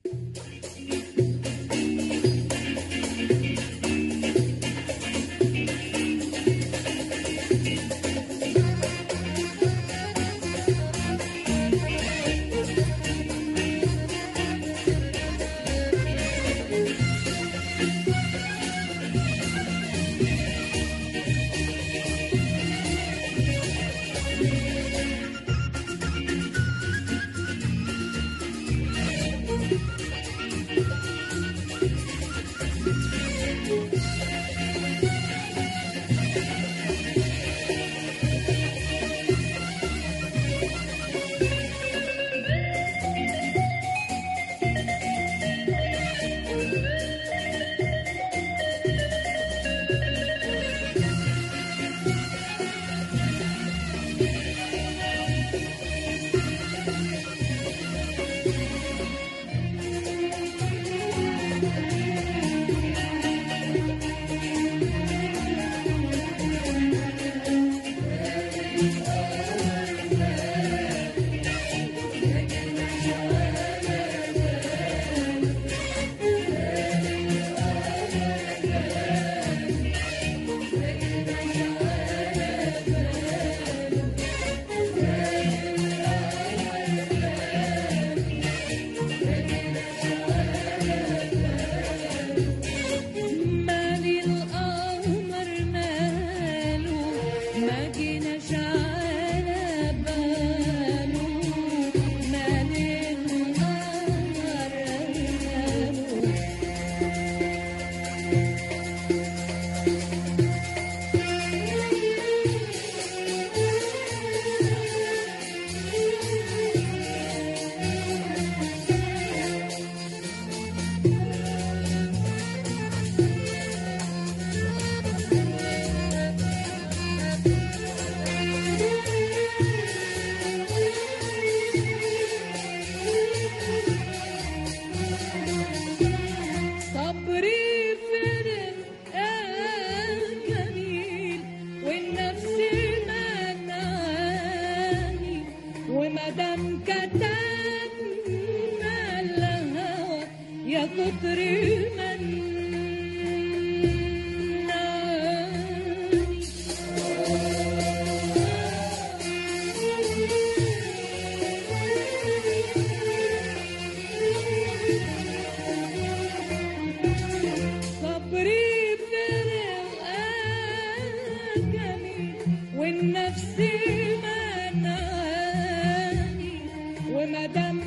مالي القمر ماله ما جيناش على باله مالي القمر ماله صبري فرق جميل والنفس منعاني ومدام كتبنا الهوى يا كتر منعاني صبري فرق جميل والنفس منعاني ومدام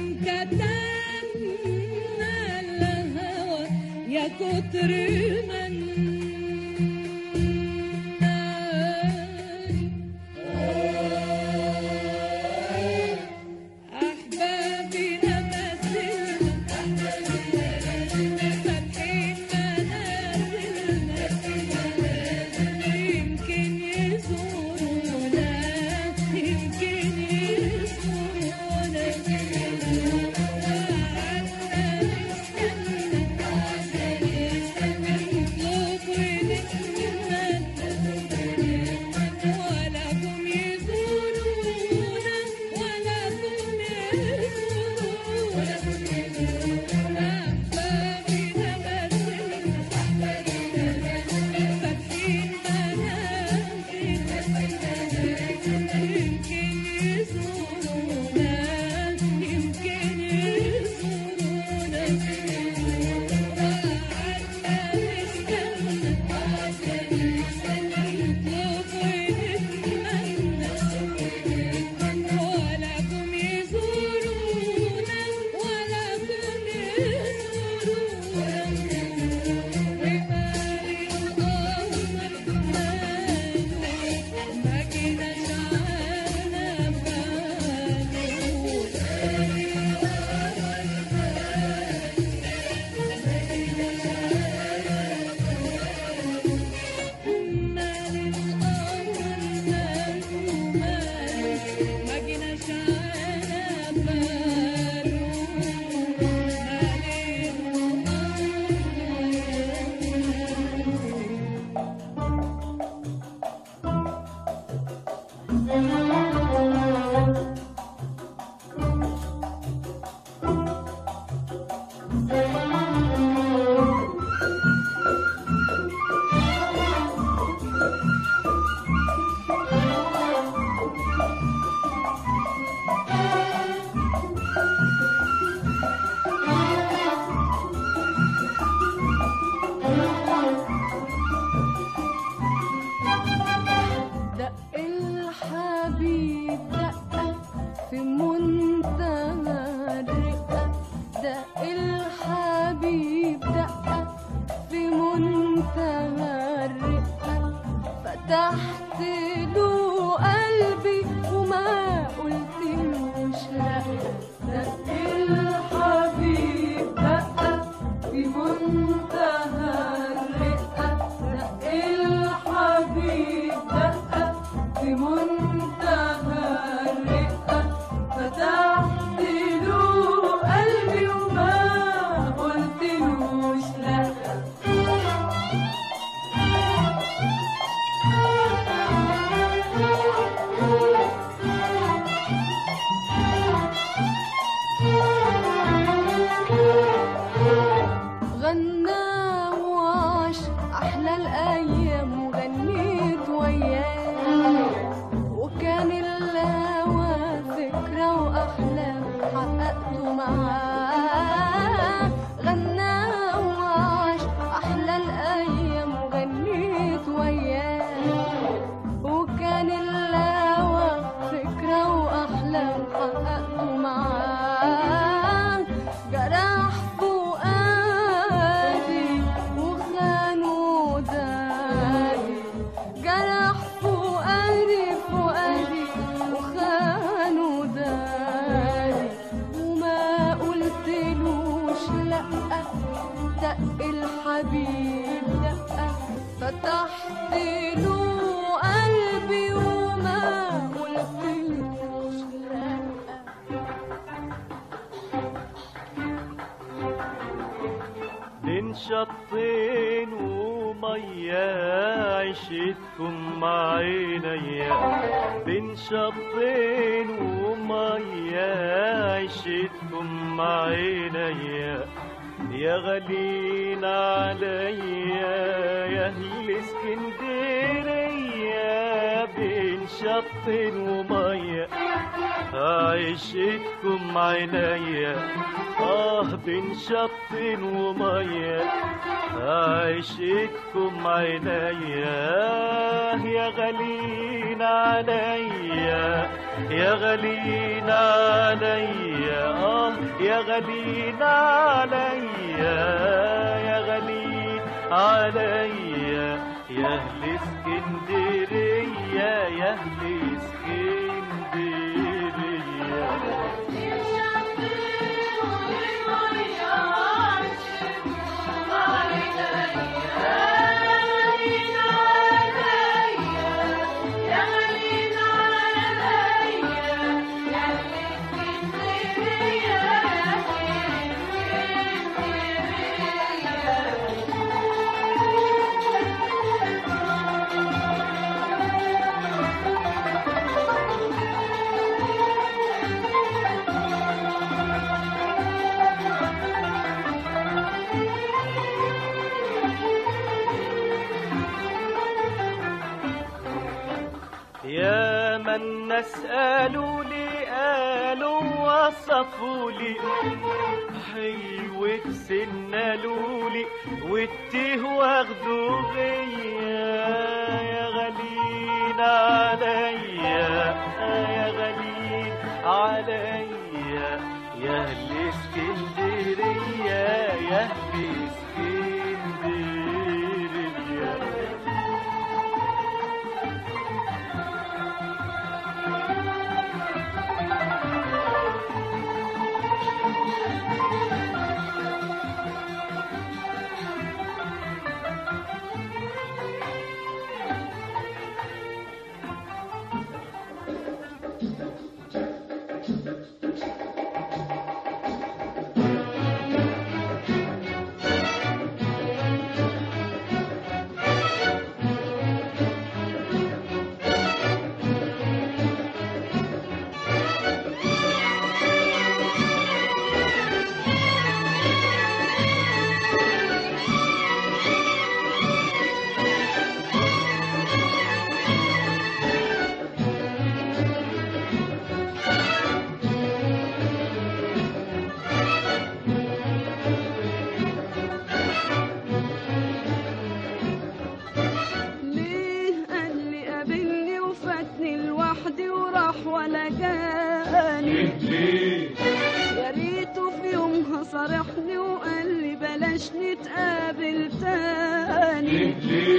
كتمنا الهوى يا كتر منعاني أحبابي نمثلنا فاتحين منازلنا يمكن يزورونا يمكن يزورونا قعدنا نستنى نطلب بين شطين ومية عشتكم مع عينيا بين شطين ومية عشتكم مع عينيا يا غالين عليا يا اهل اسكندرية بين شط ومية عيشتكم عينيا اه بين شط ومية عيشتكم عينيا يا غالين عليا يا غالين عليا اه يا غالين عليا يا غالين عليا يا اهل اسكندريه يا اهل اسكندريه يا من نسألوا لي قالوا وصفوا لي حلو سنة لولي والتيه واخدوا غيا يا غالين عليا يا غالين عليا يا اهل اسكندرية يا اهل اسكندرية ليه قال لي قابلني وفاتني لوحدي وراح ولا جاني يا ريته في يومها صارحني وقال لي بلاش نتقابل تاني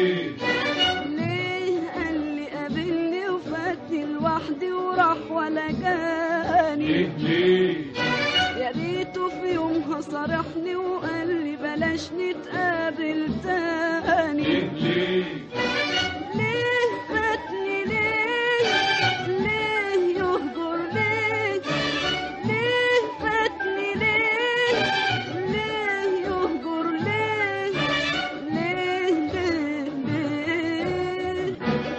ليه قال لي قابلني وفاتني لوحدي وراح ولا جاني يا ريته في يومها صارحني وقال لي بلاش نتقابل تاني ليه فاتني ليه ليه يهجر ليه ليه فاتني ليه ليه يهجر ليه ليه ليه ليه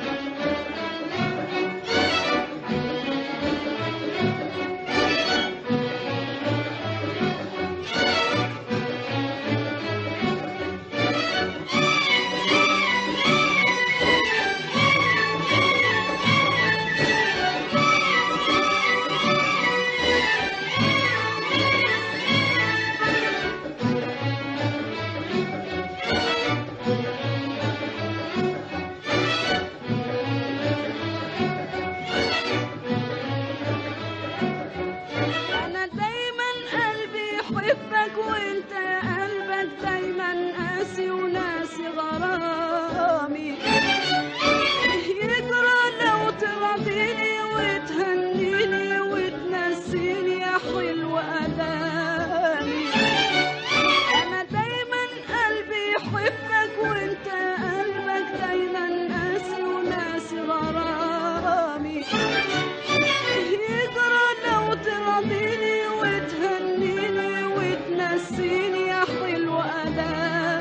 انا دايما قلبي يحبك وانت قلبك دايما قاسي وناسي غرامي يجرى لو ترضيني وتهنيني وتنسيني يا حلو ادامي انا دايما قلبي يحبك وانت قلبك دايما قاسي وناسي غرامي يجرى لو ترضيني وتهنيني وتنسيني يا حلو أدامي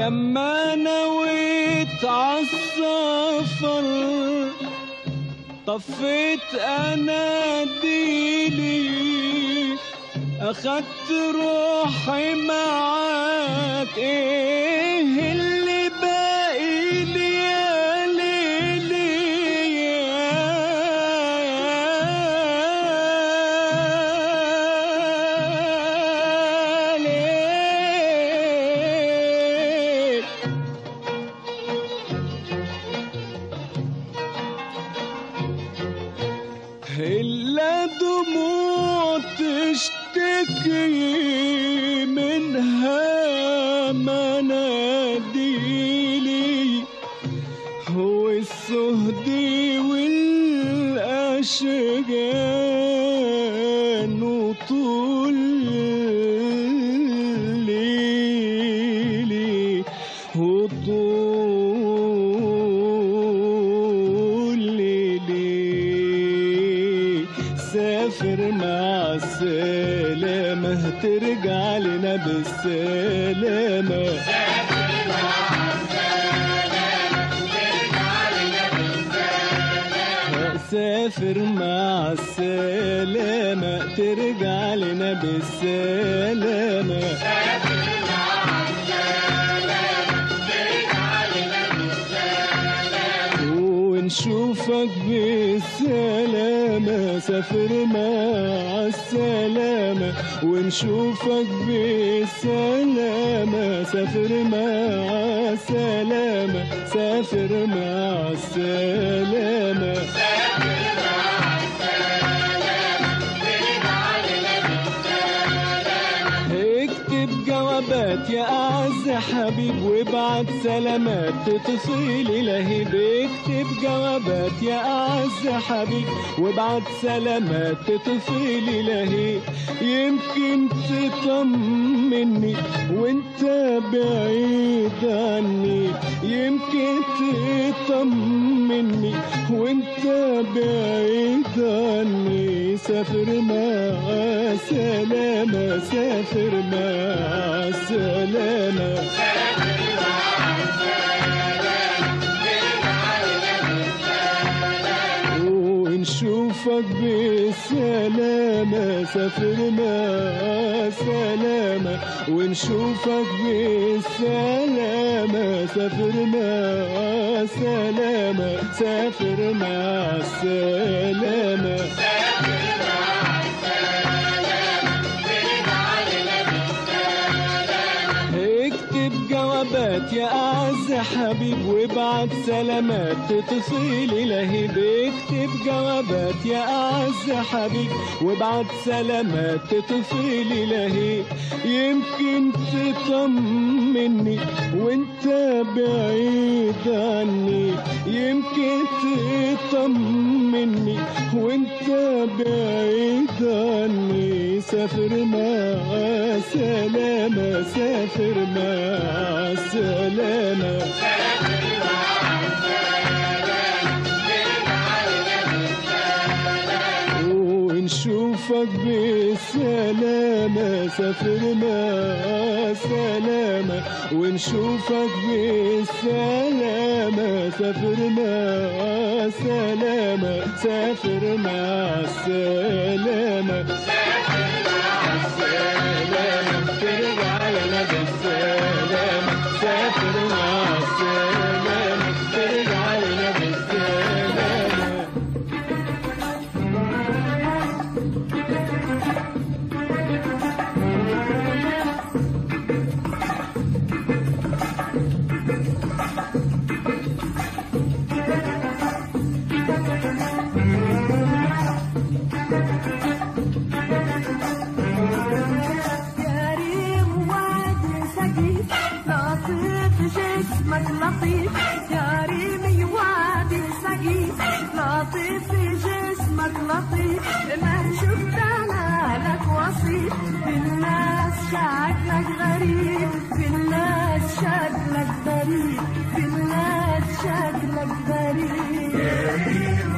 لما نويت عالسفر طفيت اناديلي اخدت روحي معاك ايه اللي باقي لي يا ليلي يا ليل إلا دموع تشتكي منها مناديلي هو السهدي والأشجان وطول ليلي وطول ليلي سافر مع السلامة ترجع لنا بالسلامة سافر مع السلامة ترجع لنا بالسلامة ونشوفك بالسلامة سافر مع السلامة ونشوفك بالسلامة سافر مع السلامة سافر مع السلامة اكتب جوابات يا اعز حبيب وابعت سلامات تطفيلي لهيب اكتب جوابات يا اعز حبيب وابعت سلامات تطفيلي لهيب يمكن تطمني وانت بعيد عني يمكن تطمني وانت بعيد عني سافر مع سلامة سافر مع سلامة ونشوفك بالسلامة سافر مع سلامة ونشوفك بالسلامة سافر مع سلامة سافر مع السلامة اكتب جوابات يا اعز حبيب وابعت سلامات تطفيلي لهيب اكتب جوابات يا اعز حبيب وابعت سلامات تطفيلي لهيب يمكن تطمني وانت بعيد عني يمكن تطمني وانت بعيد عني سافر مع سلامة سافر مع سلامة ونشوفك بالسلامة سافر مع سلامة ونشوفك بالسلامة سافر مع سلامة سافر مع السلامة السلامة ترجع لنا بالسلامة سافر مع السلامة ترجع لنا بالسلامة يا ريم وادي سقيف لطيف جسمك لطيف يا ريم وادي سقيف لطيف جسمك لطيف ما شفت انا لك وصيف في الناس شكلك غريب في الناس شكلك غريب في الناس شكلك غريب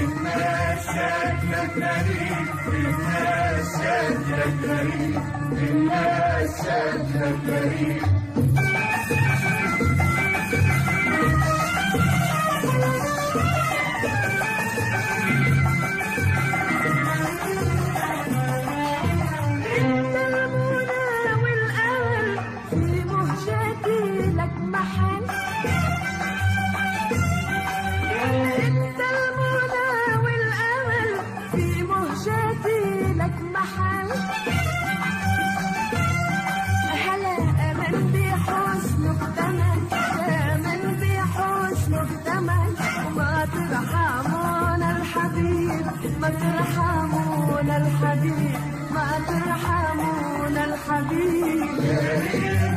انت المنى والامل في مهجتي لك محل انت المنى والامل في مهجتي لك محل هلا امل بحسنك تمن امل بحسنك تمن وما ترحمون الحبيب ما ترحمون الحبيب ما ترحمون الحبيب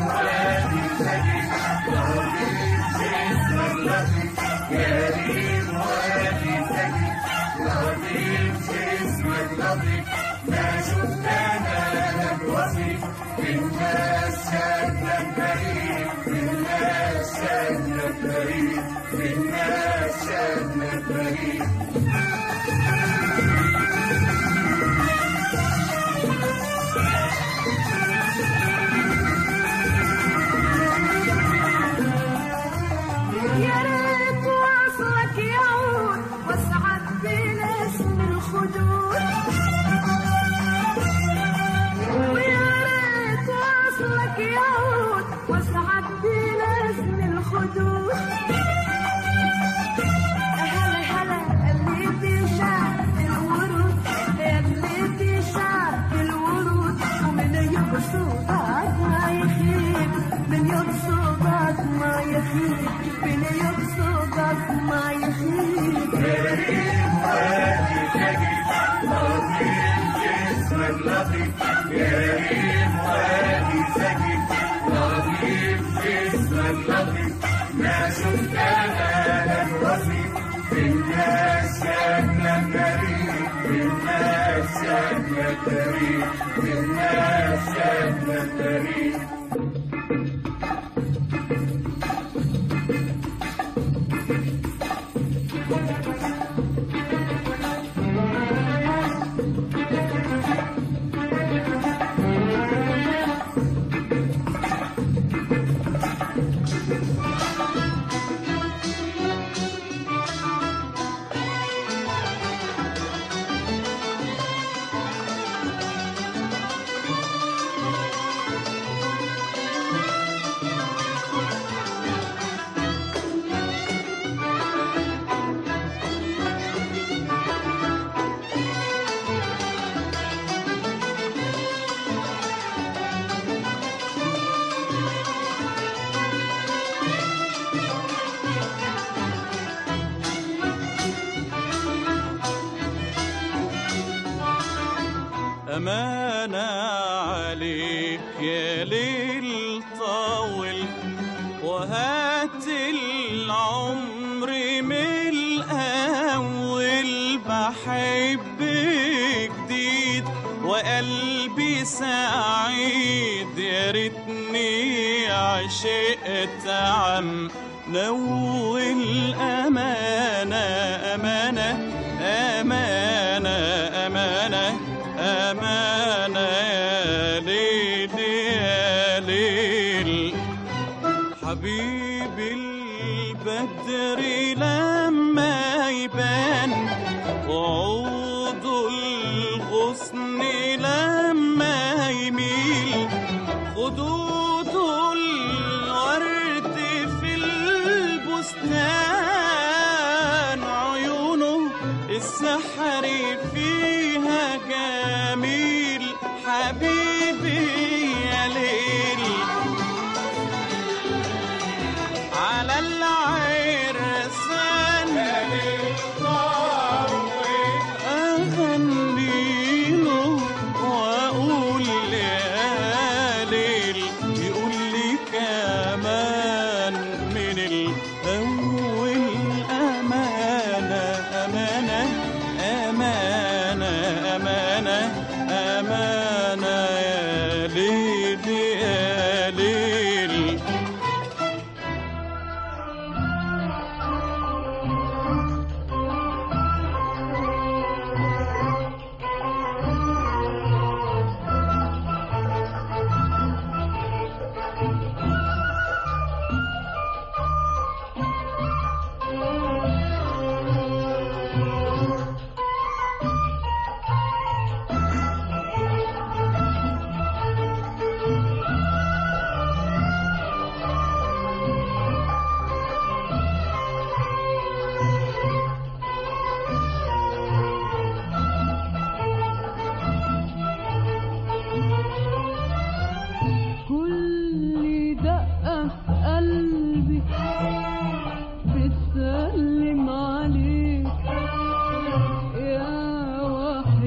يا ريت وصلك يعود واسعد بالاسم الخدود ويا ريت وصلك يعود واسعد بالاسم الخدود هلا هلا اللي في شعب الورود اللي في شعب الورود ومن يقصدك ما يخيب من يقصدك ما يخيب من يقصدك ما يخيب أمانة عليك يا ليل طول وهات العمر من الأول بحب جديد وقلبي سعيد يا ريتني عشقت عم نول أمانة أمانة أمانة أمانة أمانة يا ليل يا ليل حبيبي البدر لما يبان وعود الغصن لما يميل خدود الورد في البستان عيونه السحر فيها جميل حبيبي يا ليل على العرسان أغني له وأقول يا ليل يقول لي كمان من الأول أمانة أمانة أمانة أمانة أمانة يا ليل يا ليل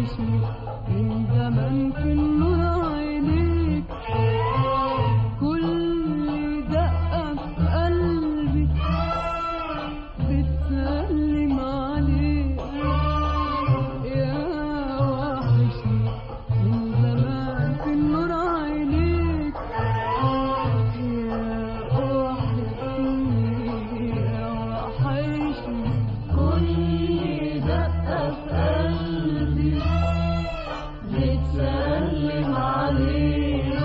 وحشني من زمان في النور عينيك كل دقة في قلبي بتسلم عليك يا وحشني من زمان في النور عينيك يا وحشني يا وحشني كل دقة في قلبي بتسلم عليك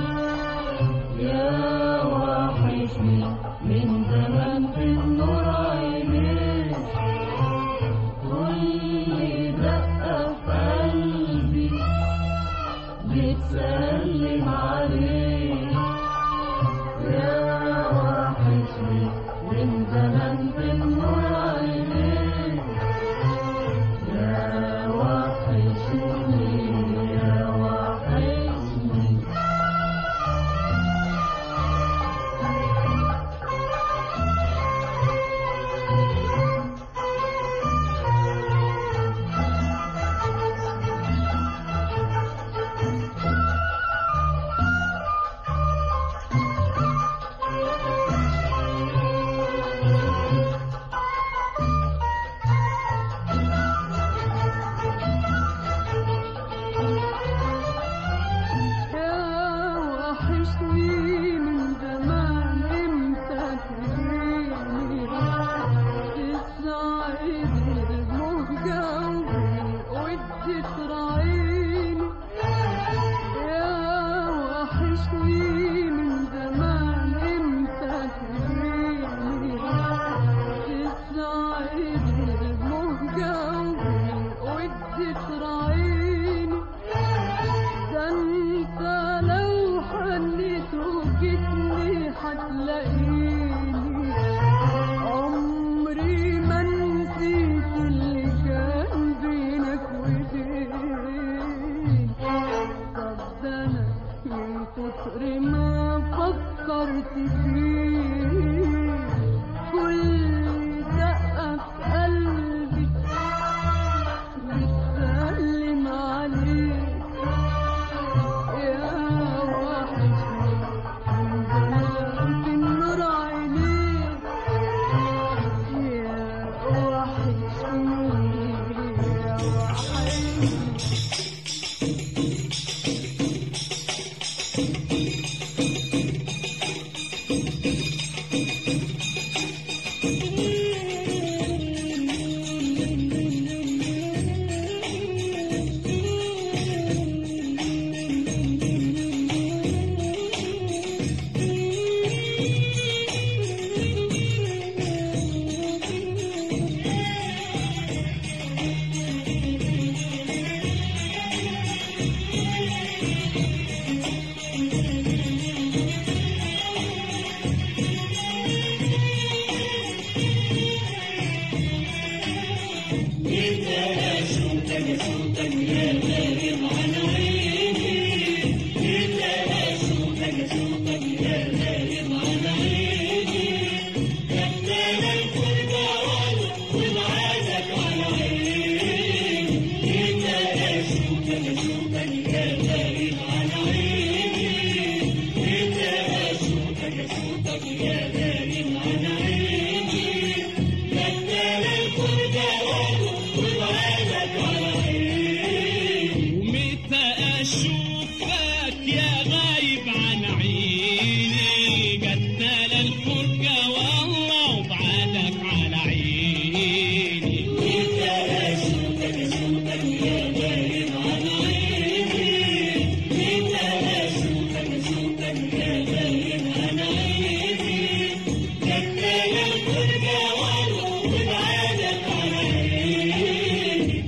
يا وحشني من زمان في النور عينيك كل دقة في قلبي بتسلم عليك يا وحشني من زمان في النور عينيك يا وحشني يا وحشني يا وحشني من زمان امتى تجيني تسعد المهجة ودي تراعيني يا وحشني من زمان امتى تجيني تسعد المهجة ودي تراعيني ده انت لو حنيت وجيتني هتلاقيني عمري ما نسيت اللي كان بينك وبيني طب ده انا من كتر ما فكرت فيك كل دقة في قلبي بتسلم عليك يا وحشني من زمان في النور عينيك يا وحشني يا وحشني ومتى اشوفك يا غايب عن عيني قتل الفرقة والله وبعدك على عيني متى اشوفك اشوفك يا غايب عن عيني متى اشوفك اشوفك يا غايب عن عيني قتل الفرقة والله وبعدك على عيني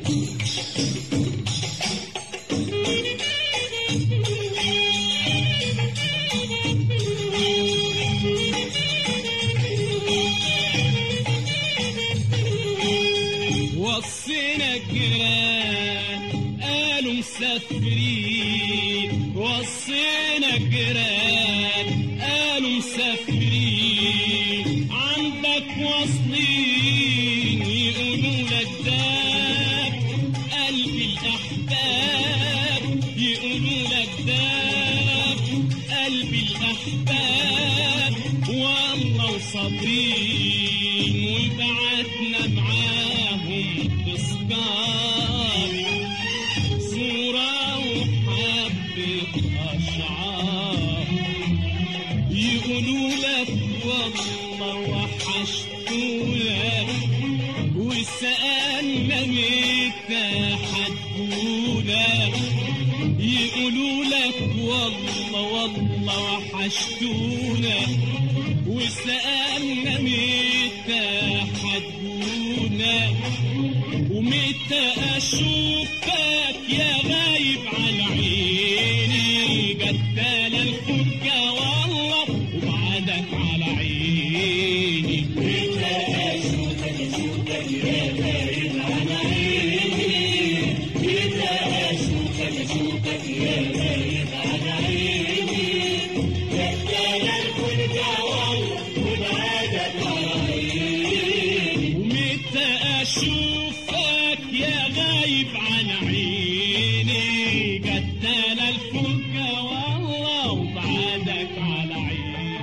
وصينا الجيران قالوا مسافرين وصينا الجيران قالوا مسافرين عندك واصلين يقولوا لك ده قلبي الأحلام الأحباب يقولوا لك داب قلب الأحباب والله وصابرين وبعتنا معاهم تذكار صورة وحبة أشعار يقولوا لك والله وحشتونا وسألنا متى حتقونا يقولوا لك والله والله وحشتونا وسألنا متى حتقونا ومتى أشوفك يا غايب على عيني قتال الفرقة والله وبعدك على عيني متى أشوفك أشوفك يا غايب على عيني متى أشوفك أشوفك يا غايب على عيني قتال الفرقة والله وبعدك على عيني ومتى أشوفك يا غايب عن عيني قتال الفرقة والله وبعدك على عيني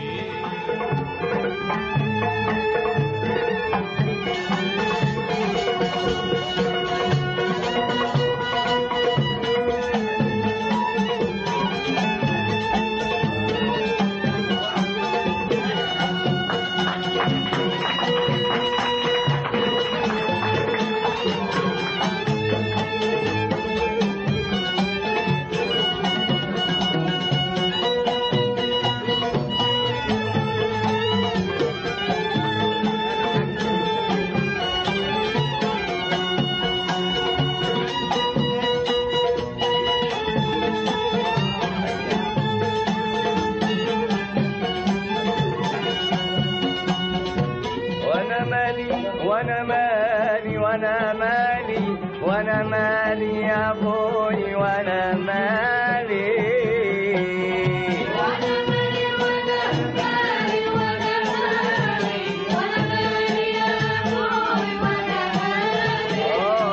وانا مالي وانا مالي وانا مالي وانا مالي يا ابوي وانا مالي وانا مالي وانا مالي وانا مالي وانا مالي يا ابوي وانا مالي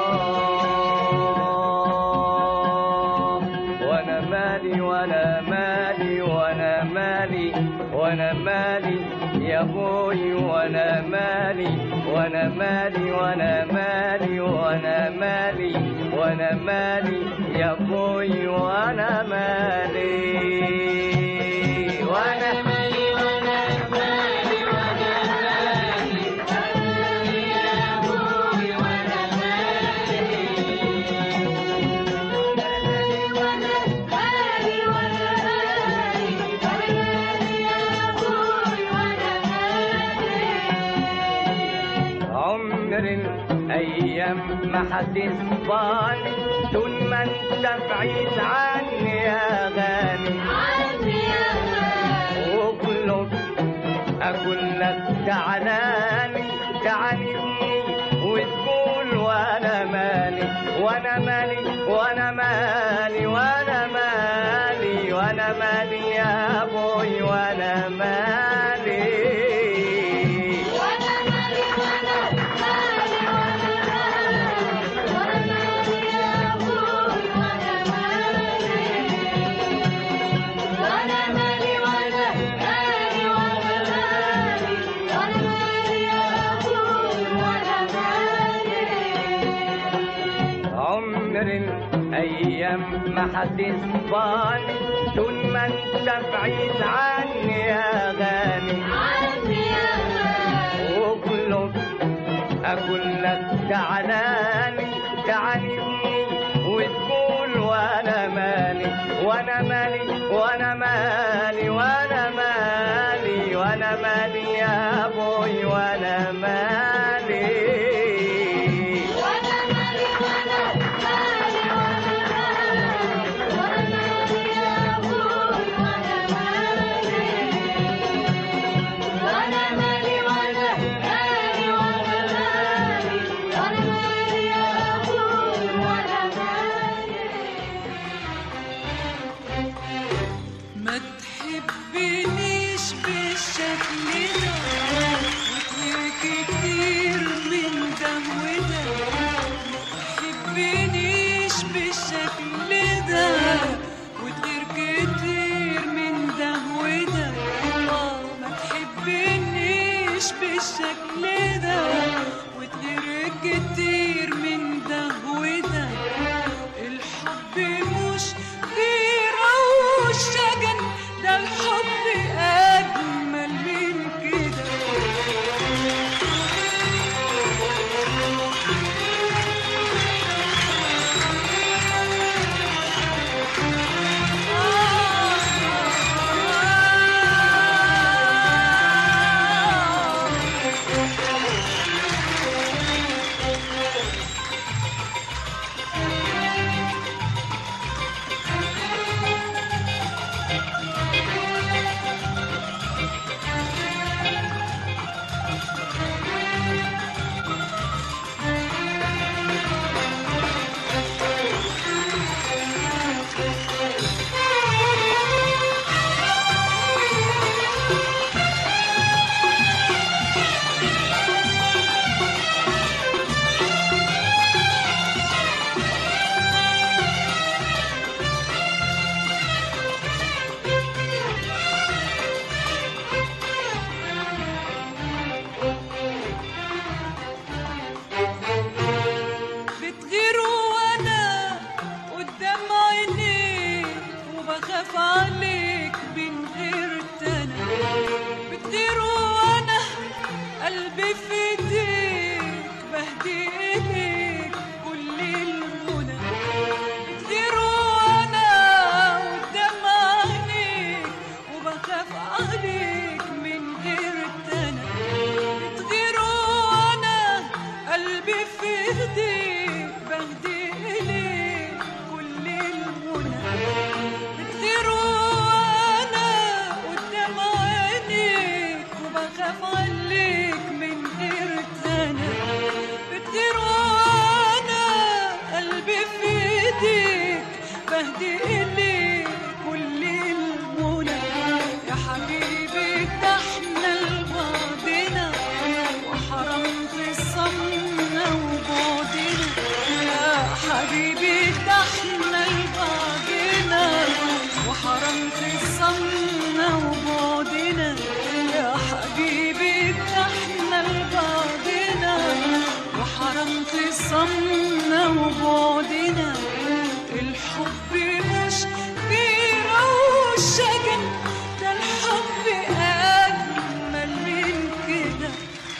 آه، وانا مالي وانا مالي وانا مالي وانا مالي يا ابوي وانا مالي وانا مالي وانا مالي وانا مالي وانا مالي يا ابوي وانا مالي وانا مالي وانا مالي وانا مالي يا ابوي وانا مالي وانا مالي وانا مالي وانا مالي يا ابوي وانا مالي عمر الايام ما حتسباني طول ما انت بعيد عني يا غالي عني يا غالي واطلب اقول لك تعالالي تعالجني وتقول وانا مالي وانا مالي وانا مالي وانا مالي وانا مالي يا ابوي وانا مالي وانا مالي وانا مالي وانا مالي وانا مالي يا ابوي وانا مالي وانا مالي وانا مالي وانا مالي وانا مالي يا ابوي وانا مالي عمر الايام ما حتسباني طول ما انت بعيد عني يا غالي عني يا غالي واطلب اقول لك تعالالي تعالجني وتقول وانا مالي وانا مالي وانا مالي وانا مالي وانا مالي يا ابوي وانا مالي وانا مالي وانا مالي وانا مالي وانا مالي يا ابوي وانا مالي وانا مالي وانا مالي وانا مالي وانا مالي يا ابوي وانا مالي ما تحبنيش بالشكل بالشكل ده وتغير كتير من ده وده آه ما تحبنيش بالشكل ده وتغير كتير من ده وده الحب مش غيرة وشجن ده الحب أجمل من كده بتغير وانا قدام عينيك وبخاف عليك من غير تنا بتغير وانا قلبي في ايديك بهدي اليك كل المنى بتغير وانا قدام عينيك وبخاف عليك من غير تنا بتغير وانا قلبي في ايديك بهدي اليك كل المنى بتغير وانا قدام عينيك وبخاف عليك من غير تنا بتغير وانا قلبي في ايديك بهدي اليك كل المنى يا حبيبي ده احنا لبعضنا وحرام خصمنا وبعدنا يا حبيبي ده احنا لبعضنا وحرام خصمنا وبعدنا يا حبيبي ده احنا لبعضنا وحرام خصمنا وبعدنا الحب مش غيرة وشجن ده الحب أجمل من كده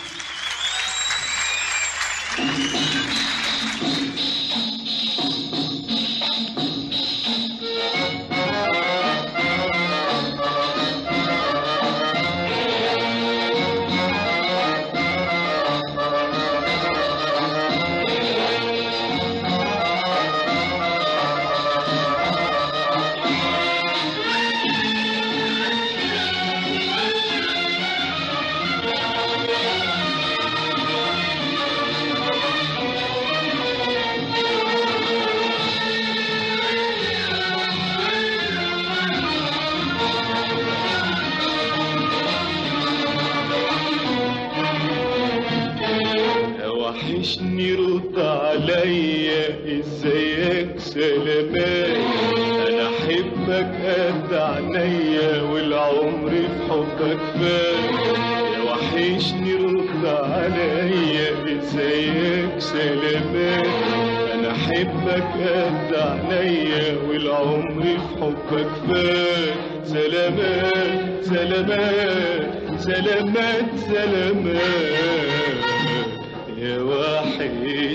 وحشني رد عليا ازيك سلامات انا احبك قد عينيا والعمر في حبك فات يا وحشني رد عليا ازيك سلامات انا احبك قد عينيا والعمر في حبك فات سلامات سلامات سلامات سلامات يا وحشني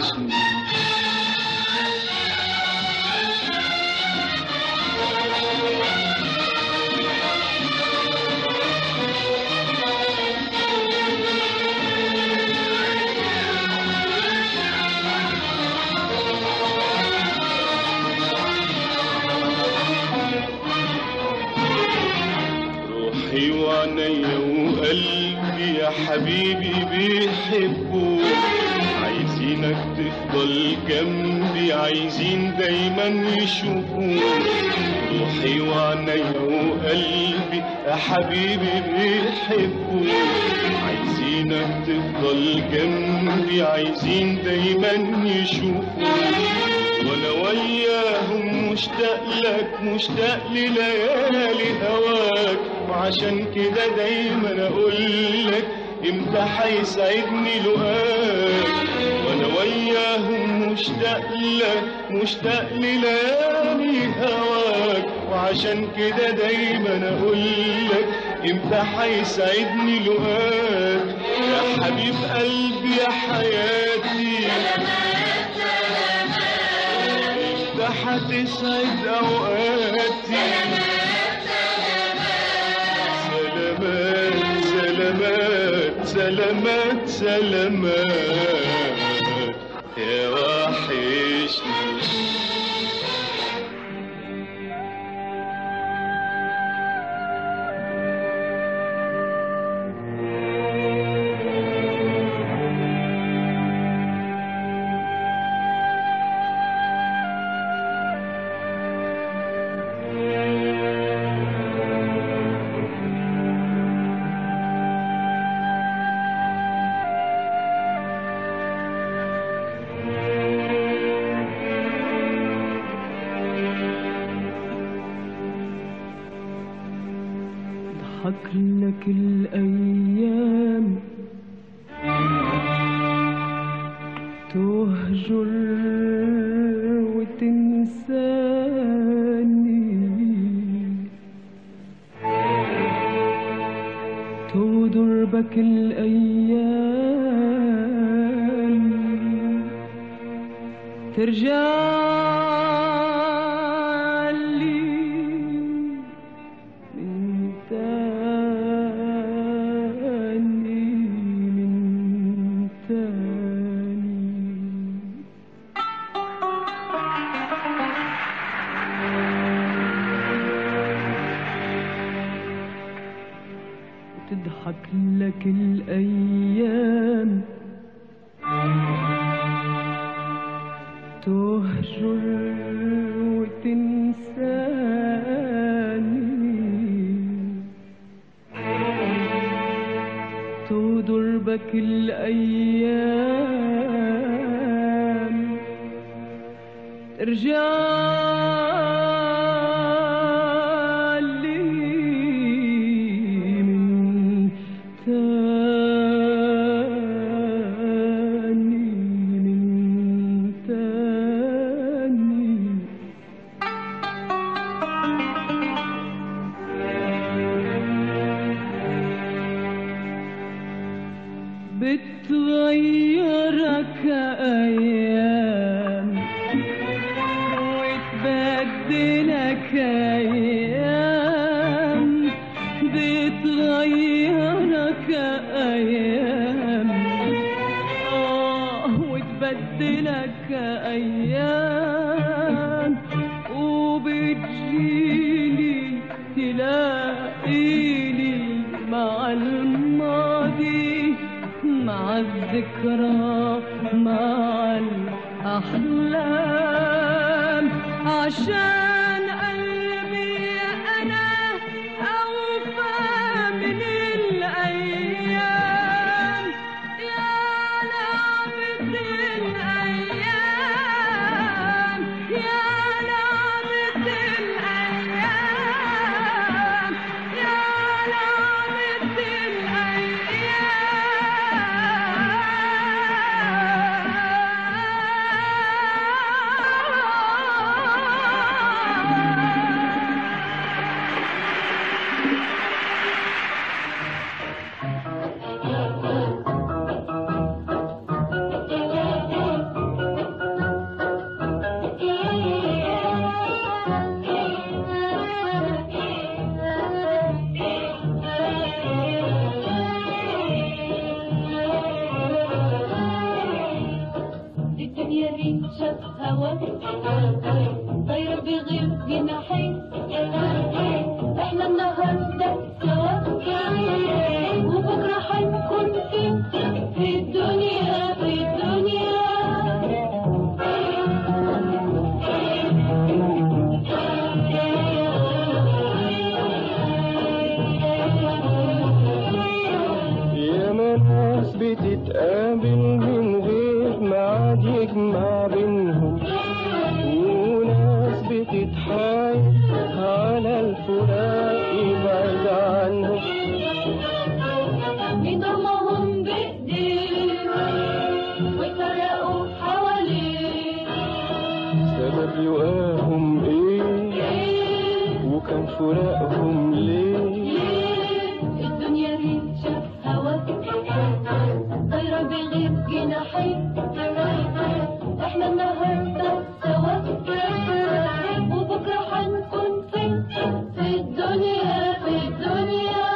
روحي وعينيا وقلبي يا حبيبي بيحبوك عايزينك تفضل جنبي عايزين دايما يشوفوك روحي وعينيا وقلبي يا حبيبي بيحبوك عايزينك تفضل جنبي عايزين دايما يشوفوك وانا وياهم مشتاق لك مشتاق لليالي هواك وعشان كده دايما اقول لك امتى هيسعدني لقاك وانا وياهم مشتاق لك مشتاق لليالي هواك وعشان كده دايما اقول لك امتى هيسعدني لقاك يا حبيب قلبي يا حياتي ده هتسعد اوقاتي سلامات سلامات سلامات سلامات يا وحشني تضحك لك الأيام تهجر وتنساني تودر بك الأيام ترجع لي من تاني من تاني وتضحك لك الأيام تهجر وتنساني تودر بك الأيام ترجع لي من تاني من تاني بتغيرك أيام وتبدلك أيام بتغيرك أيام آه وتبدلك أيام وبتجيلي تلاقيلي مع الماضي مع الذكرى مع الأحلام عشان قلبي أنا أوفى من الأيام يا لعبة الأيام يا لعبة الأيام يا لعبة الأيام الدنيا ريشة هوا طايرة بغير جناحين احنا النهاردة سوا وبكرة حنكون فين في الدنيا في الدنيا يا ناس بتتقابل من غير ميعاد يجمع بينهم وناس بت بتتحايل على الفراق ابعد عنهم يضمهم بإيديه ويفرقوا حواليه سبب لقاهم ايه إيه وكان فراقهم ليه ليه الدنيا ريشة هواك طايرة بغير جناحين احنا النهاردة سوا وبكرة هنكون فين في الدنيا في الدنيا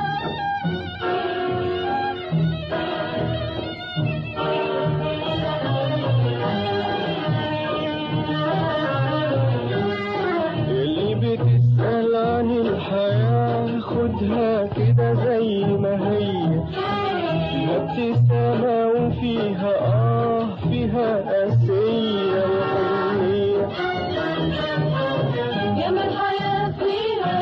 اللي بتسأل عن الحياة خدها كده زي ما هي ابتسامة وفيها آه فيها قاسية وحنية يا ما الحياة فيها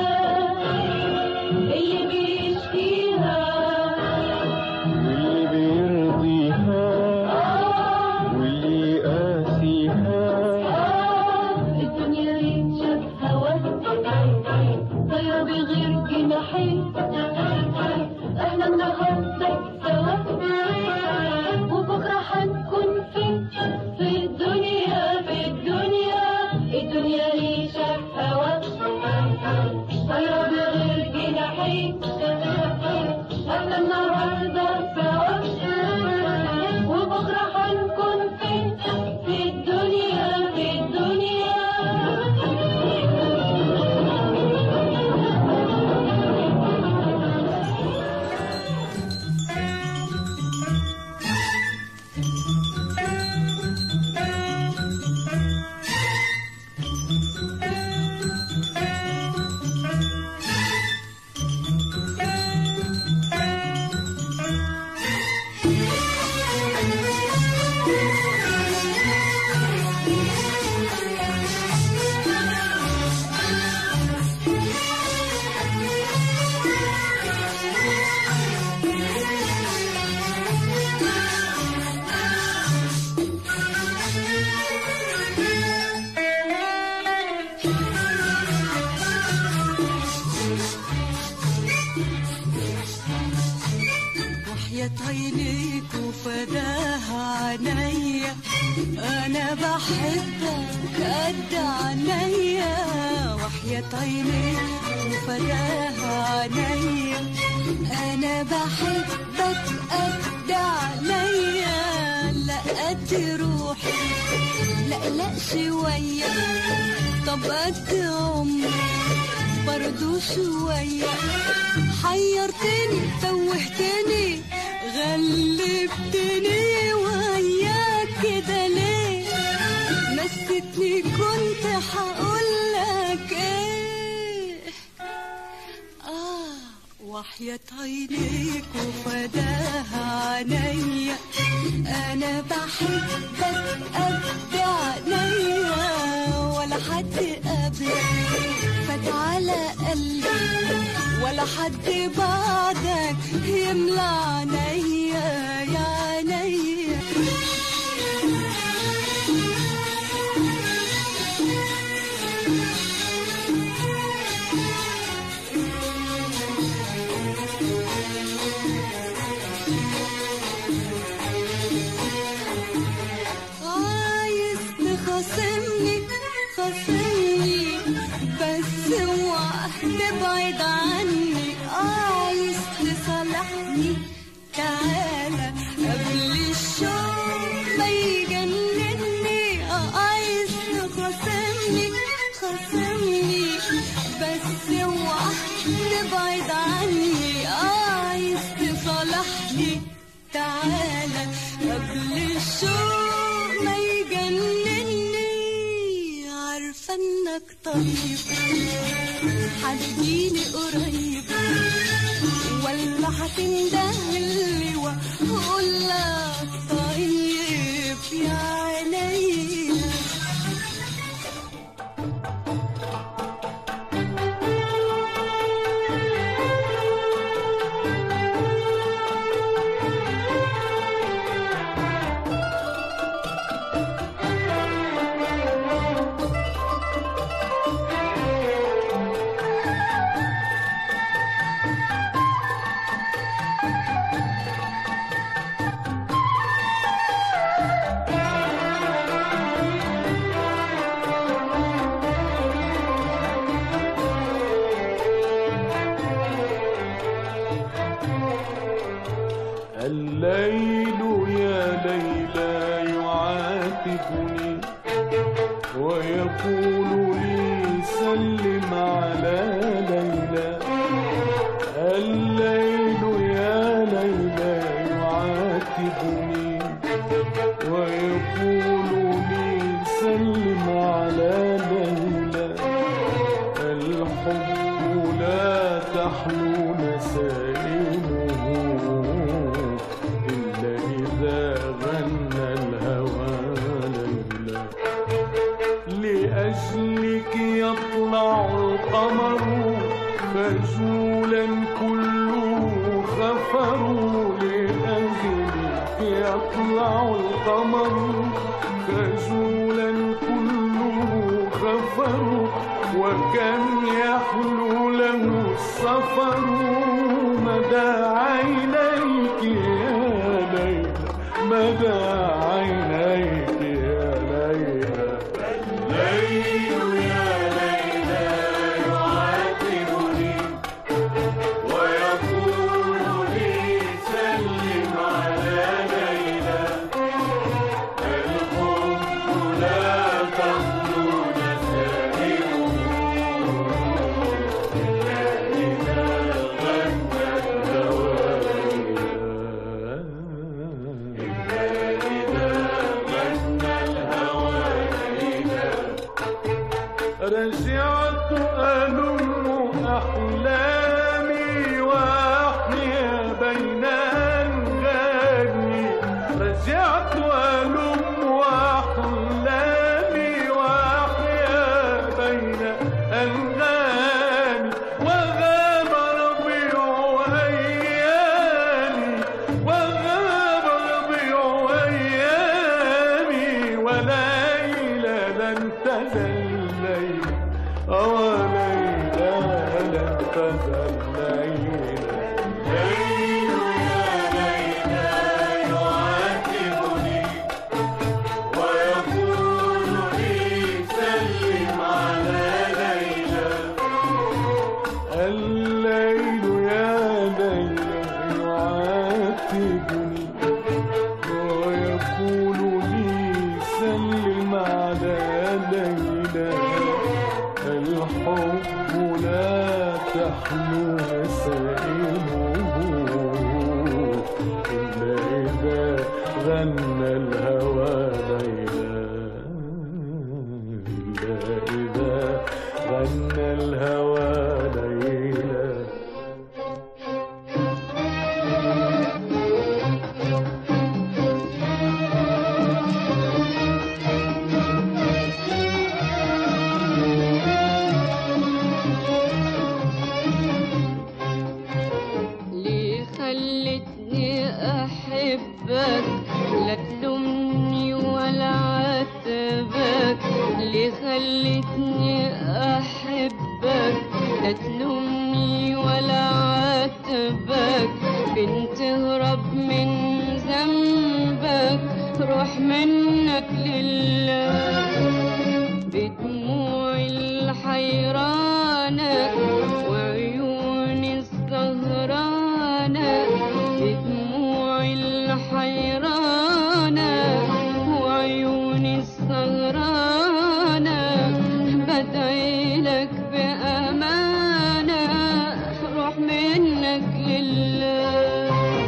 اللي بيشكيها واللي بيرضيها آه واللي قاسيها آه الدنيا ريشة هواك طايرة بغير جناحين احنا النهاردة سوا وبكرة هنكون فين في الدنيا في الدنيا الدنيا ريشة هواك طايرة بغير جناحين احنا النهاردة سوا وبكرة هنكون فين في الدنيا في الدنيا وحياة عينيك وفداها عينيا انا بحبك قد عينيا وحياة عينيك وفداها عينيا انا بحبك قد عينيا لا قد روحي لا لا شوية طب قد عمري برضو شوية حيرتني توهتني غلبتني وياك كده ليه نسيتني كنت هقولك ايه آه وحياة عينيك وفداها عينيا أنا بحبك قد عينيا ولا حد قبلك فات على قلبي ولا حد بعدك يملى عينيا يا عينيا عايز تخاصمني خاصمني بس اوعى تبعد عني عايز تصالحني تعالى قبل الشوق ما يجنني عايز تخاصمني خاصمني بس اوعى تبعد عني عايز تصالحني تعالى قبل الشوق ما يجنني عارفة انك طيب هتجيلي قريب ولا هتندهلي واقول لك طيب يا عينيا يحلو نسائمه إلا إذا غنى الهوى ليلا لأجلك يطلع القمر خجولا كله خفر لأجلك يطلع القمر خجولا كله خفر وكم يحلو له السفر مدى عينيك يا ليلى مدى عينيك يا ليلى الليل يا ليلى يعاتبني ويقول لي سلم على ليلى الحب لا تخلو نسائمه إلا إذا غنى الهوى رجعت ألم أحلامي وأحيا بين أنغامي رجعت ألم أحلامي وأحيا بين أنغامي وغاب ربيع أيامي وغاب ربيع أيامي وليلى لن تزل ليلى أو ليلى لن تزل ليلى ليل يا ليلى يعاتبني ويقول لي سلم على ليلى الليل يا ليلى يعاتبني ويقول لي سلم على ليلى الحب لا تحلو نسائمه إلا إذا غنى الهوى ليلى إلا إذا غنى الهوى ليلى ليه خلتني أحبك لا تلومني ولا عاتبك ليه خلتني أحبك لا تلومني ولا عاتبك بنت هرب من ذنبك روح منك لله بدموع الحيرانة وعيوني السهرانة بدموع الحيرانة وعيوني السهرانة بدعي لك بأمانة روح منك لله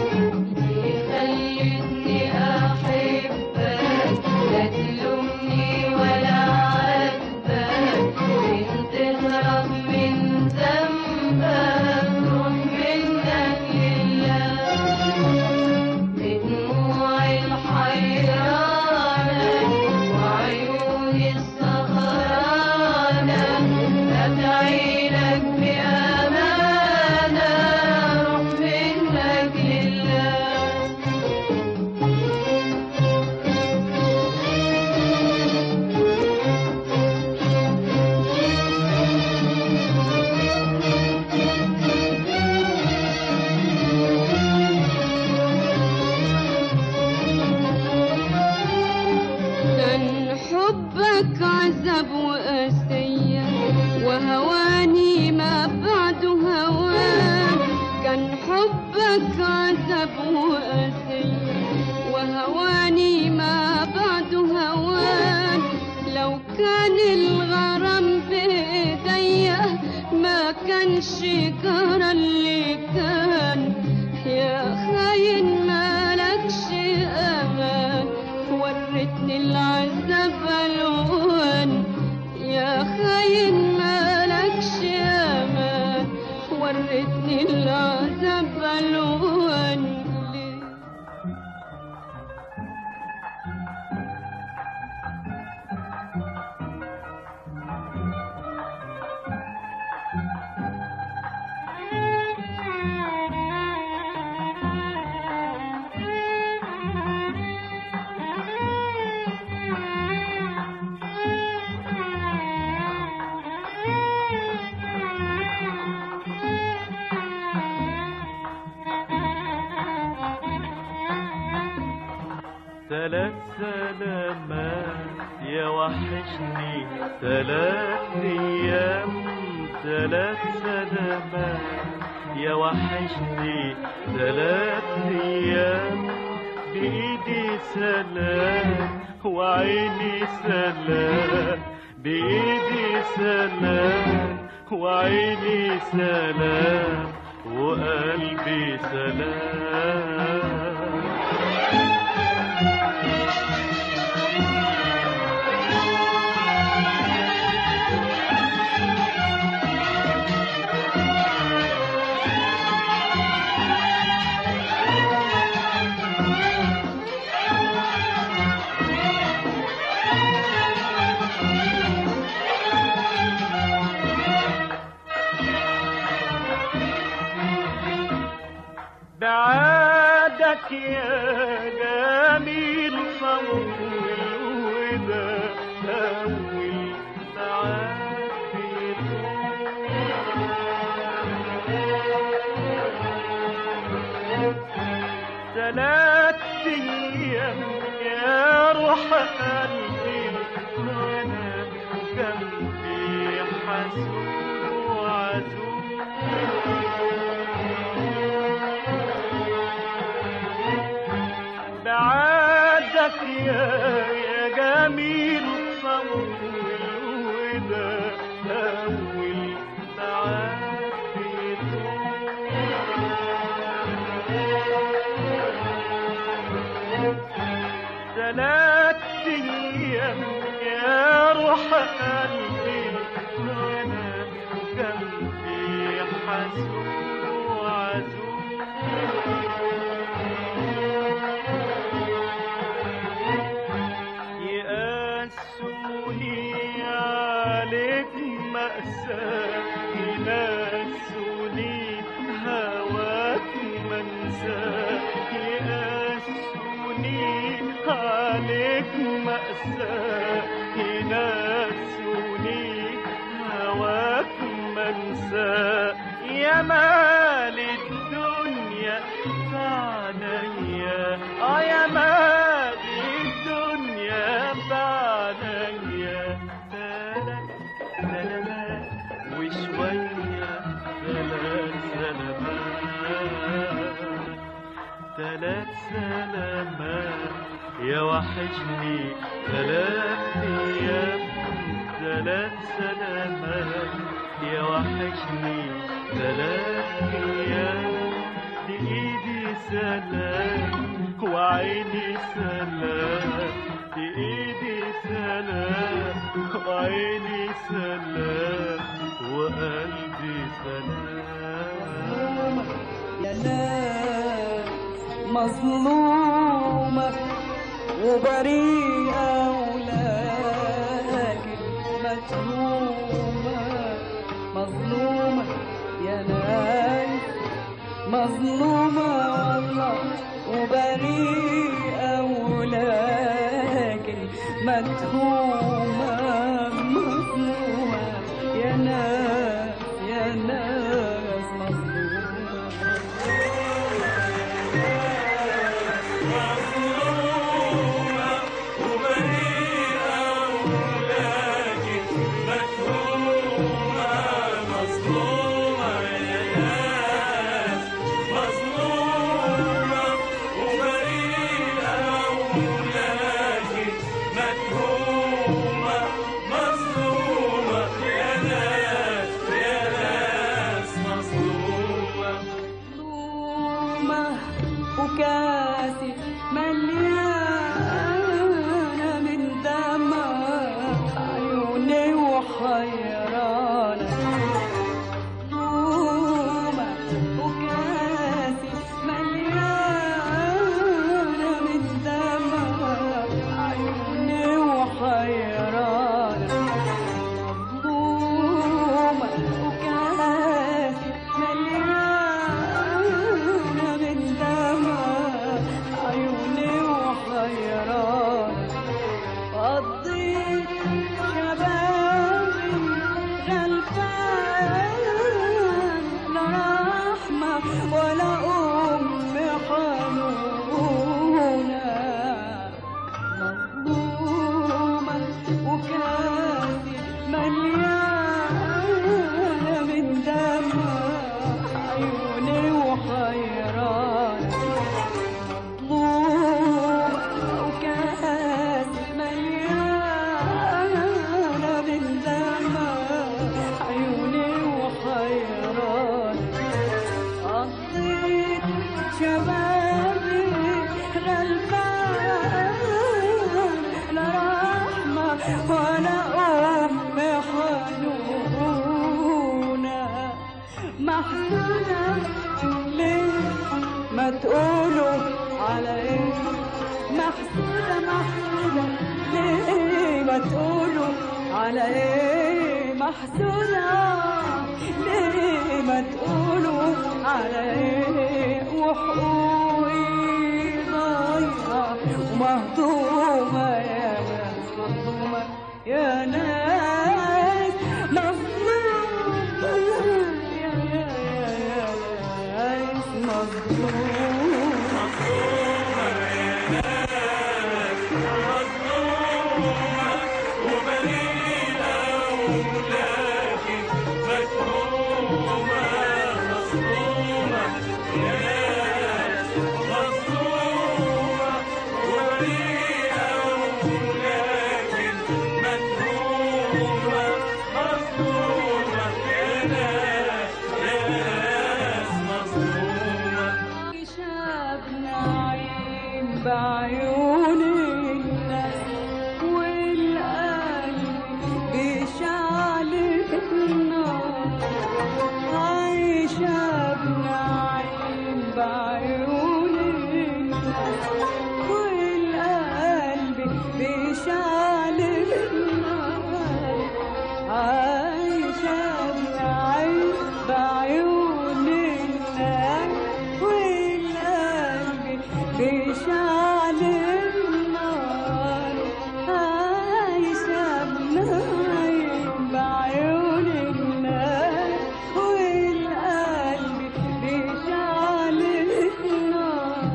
خلتني أحبك لا تلومني ولا عاتبك انت تهرب من ذنبك روح منك لله بدموع الحيرانة وعيوني السهرانة أدعي لك بأمانة روح منك لله كان حبك عذاب وقاسية وهواني ما بعده هوان كان حبك عذاب وقاسية وهواني ما بعده هوان لو كان الغرام بإيديا ما كانش جرى اللي كان يا خاين مالكش امان ورتني العذاب الوان يا خاين مالكش امان ورتني من العذاب ألوان ليه ثلاث سلامات يا وحشني ثلاث ايام ثلاث سلامات يا وحشني ثلاث ايام بايدي سلام وعيني سلام بايدي سلام وعيني سلام وقلبي سلام بعادك يا جميل صوت الوداع أول معاك ثلاث أيام يا روح قلبي وأنا جنبي حسود وعزوز بعدك يا يا جميل صوت الوداع أول معاك ثلاث أيام يا روح قلبي وأنا جنبي حسود وعزوز يقاسوني عليك مأساة ينسوني هواك منساة يقاسوني عليك مأساة ينسوني هواك منساة يا مال الدنيا بعديا اه يا مال الدنيا بعديا ثلاث سلامات وشوية ثلاث سلامات ثلاث سلامات يا وحشني ثلاث ايام ثلاث سلامات يا وحشني ثلاث ايام بايدي سلام وعيني سلام بايدي سلام وعيني سلام وقلبي سلام يا ناس مظلومة وبريئة ولكن متهومة مظلومة يا ناس مظلومة والله وبريئة ولكن متهومة مظلومة يا ناس يا ناس مظلومة مظلومة يا ناس مظلومة ولا أم حنونة مظلومة وكاسي مليانة من دمع عيوني وحيرانة مظلومة وكاسي مليانة من دمع عيوني وحيرانة قضيت شبابي غلبان لا رحمة ولا أم حنونة محزونة ليه ما تقولوا على ايه محسودة محسودة ليه ما تقولوا على ايه محسودة ليه ما تقولوا على ايه وحقوقي ضايعة ومهضومة يا ناس مهضومة يا ناس مظلومة يا يا يا يا ناس مظلومة شاب نعيم بعيون الناس والقلب بيشعل النار عايشة بنعيم بعيون الناس والقلب بيشعل النار عايشة بنعيم بعيون الناس والقلب بيشعل النار عايشة بنعيم بعيون الناس والقلب بيشعل النار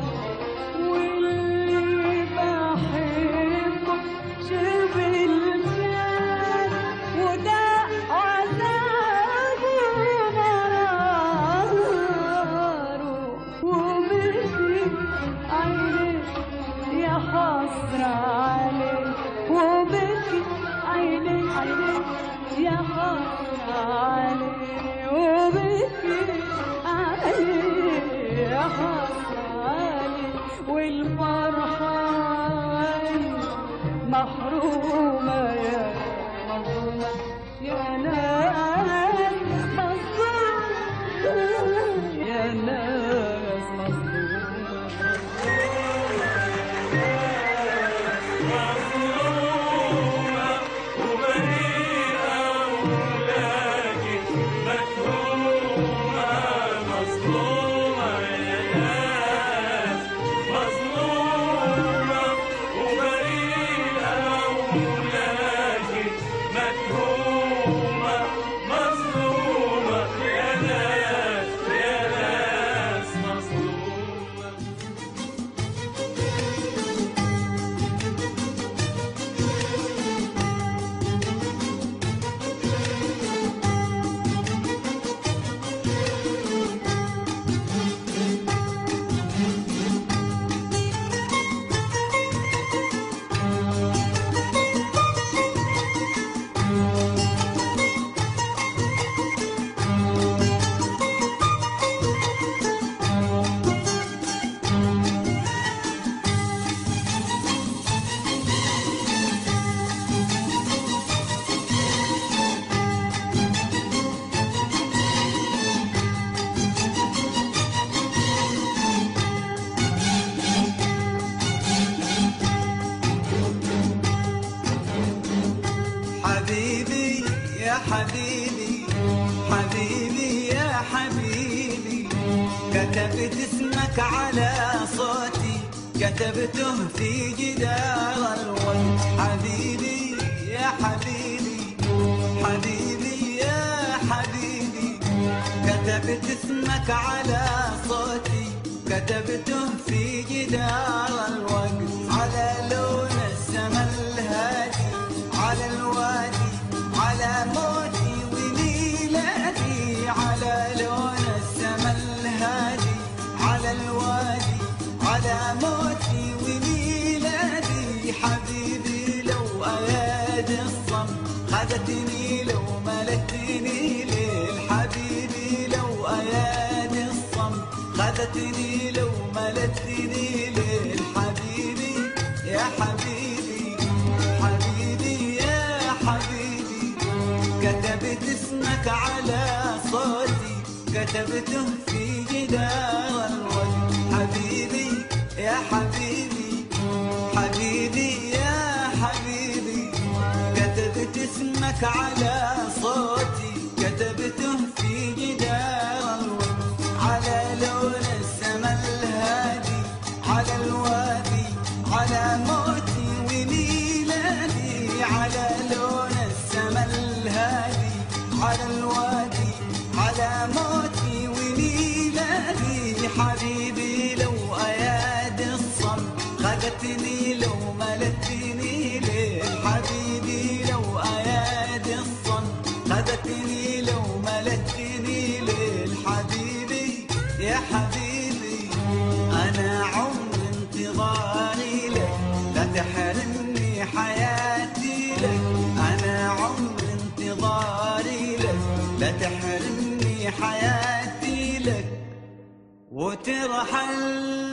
واللي بحبه شرب الجان وده عذابه مراره ومشي عيني يا حسرة عليه وبكي عيني عيني يا حسرة عليه وبكي عليه يا حسرة عليه والفرحة محرومة يا مظلومة يا ناس مظلومة يا ناس مظلومة حبيبي يا حبيبي حبيبي يا حبيبي كتبت اسمك على صوتي كتبته في جدار الورد حبيبي يا حبيبي حبيبي يا حبيبي كتبت اسمك على صوتي كتبته في جدار الوقت على لون السما الهادي على الوادي على موتي وميلادي على لون السما الهادي على الوادي على موتي وميلادي حبيبي لو ايادي الصم خذتني لو ملتني ليل حبيبي لو ايادي الصم خذتني لو ملتني ليل حبيبي يا حبيبي حبيبي يا حبيبي كتبت اسمك على صوتي كتبته في جدار الوجه حبيبي يا حبيبي حبيبي يا حبيبي كتبت اسمك على صوتي كتبته في جدار الوجه على لون السما الهادي على الوادي على موتي وميلادي على لون السما الهادي على الوادي على موتي وميلادي حبيبي لو ايادي الصم خذتني لو ملتني ليل حبيبي لو ايادي الصم خذتني لو ملتني ليل حبيبي يا حبيبي انا عمر انتظاري لك لا تحرمني حياتي لك انا عمر انتظاري لك لا تحرمني حياتي لك وترحل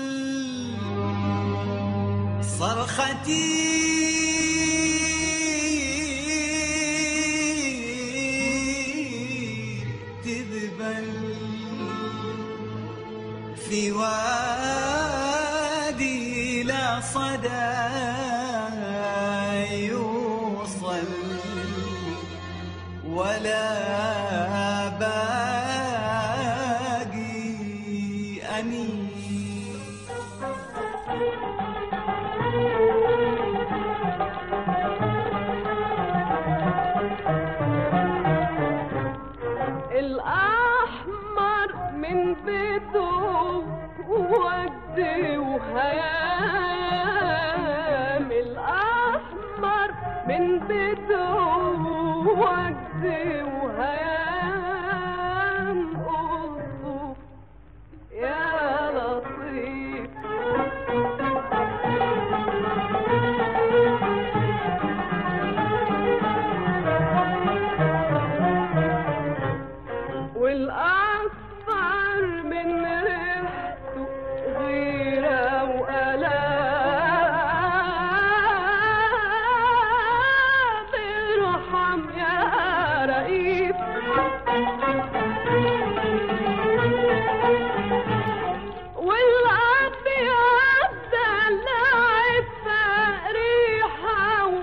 صرختي تذبل في وادي لا صدى يوصل ولا باقي أنين الأحمر من بيته وجد وهيام الأحمر من بيته وجد وهيام ألطف يا لطيف والأصفر من ريحته غيرة وألام ارحم يا رئيس والأبيض دلعت فريحة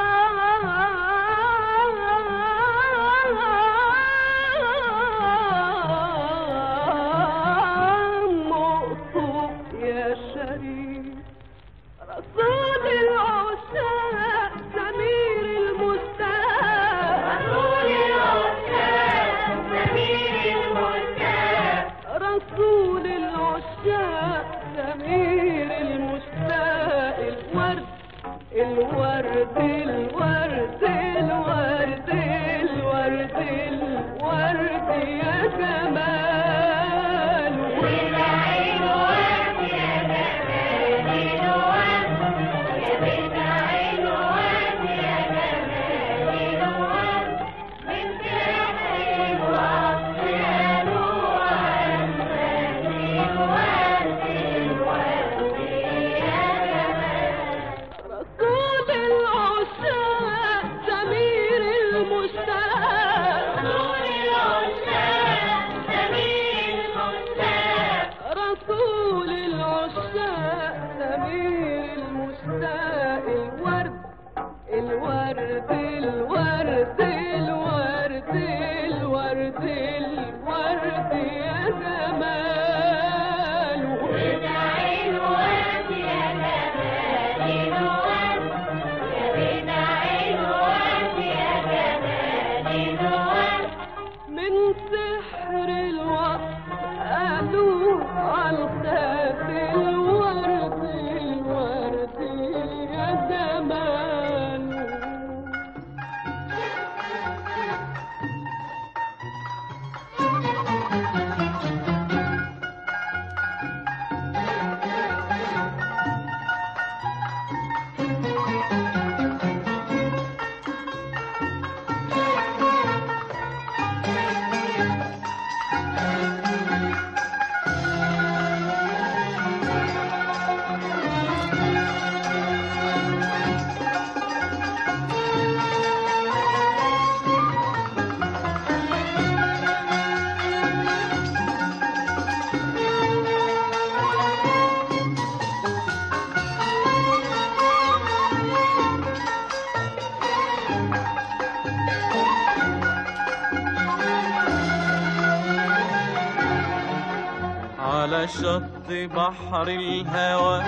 وغرام مقصوف يا شريف رسول العشاق سمير المستاق رسول العشاق سمير المستاق رسول العشاق سمير المشتاق الورد الورد الورد الورد الورد الورد يا جمال والعين ورد يا جمال الورد يا بنت عين ورد يا جمال الورد بنت عين ورد يا نور الورد الورد يا جمال رسول العشاق سمير المشتاق رسول العشاق سمير المشتاق رسول العشاق سمير المشتاق الورد الورد الورد الورد الورد الورد يا جمال وداعي الورد يا جمال الورد يا بداعي الورد يا جمال الورد من سحر الورد على شط بحر الهوى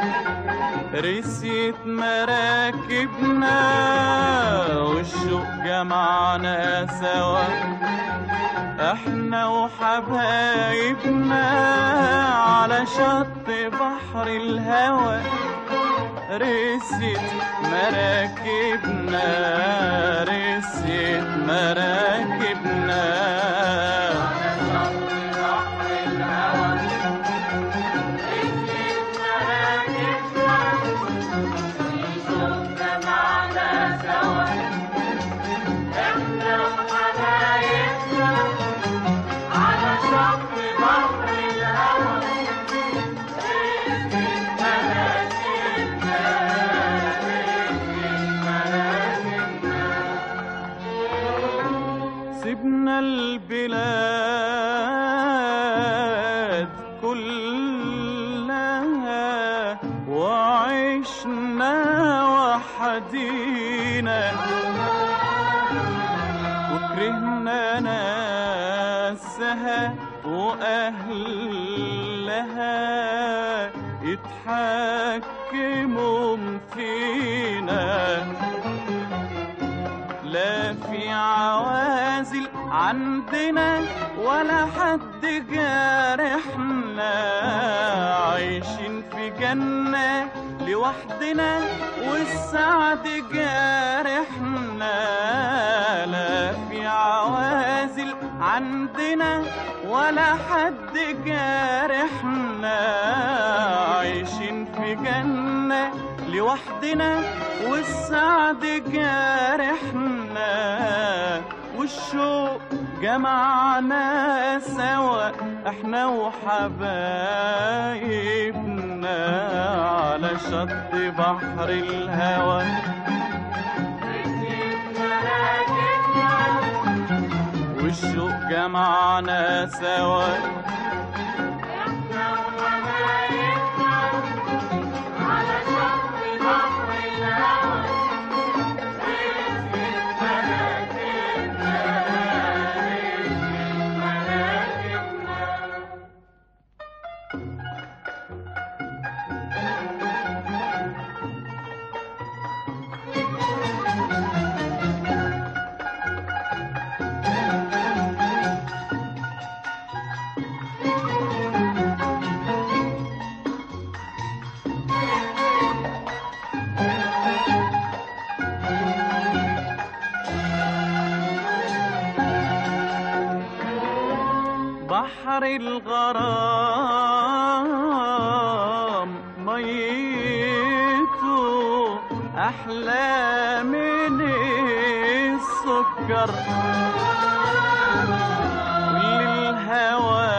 رسيت مراكبنا والشوق جمعنا سوا احنا وحبايبنا على شط بحر الهوى رسيت مراكبنا رسيت مراكبنا سيبنا البلاد كلها وعشنا وحدينا وكرهنا ناسها وأهلها يتحكموا فينا لا في عوازل عندنا ولا حد جارحنا عايشين في جنة لوحدنا والسعد جارحنا لا في عوازل عندنا ولا حد جارحنا عايشين في جنة لوحدنا والسعد جارحنا والشوق جمعنا سوا احنا وحبايبنا على شط بحر الهوى والشوق جمعنا سوا بحر الغرام ميته أحلى من السكر وللهوى